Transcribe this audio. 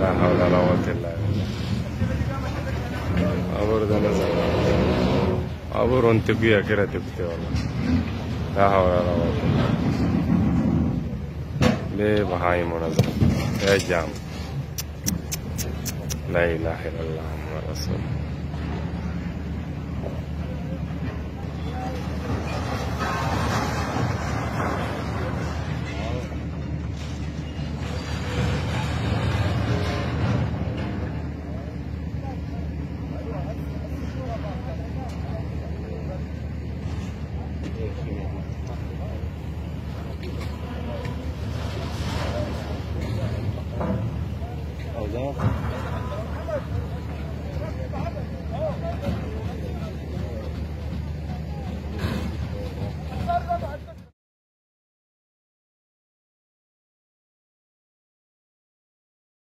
لا حول ولا قوة إلا بالله أبور ده نزل أبور وانت بيها كده تبكي والله لا حول ولا قوة ليه بهايم ونزل يا جام لا إله إلا الله محمد رسول الله أوزان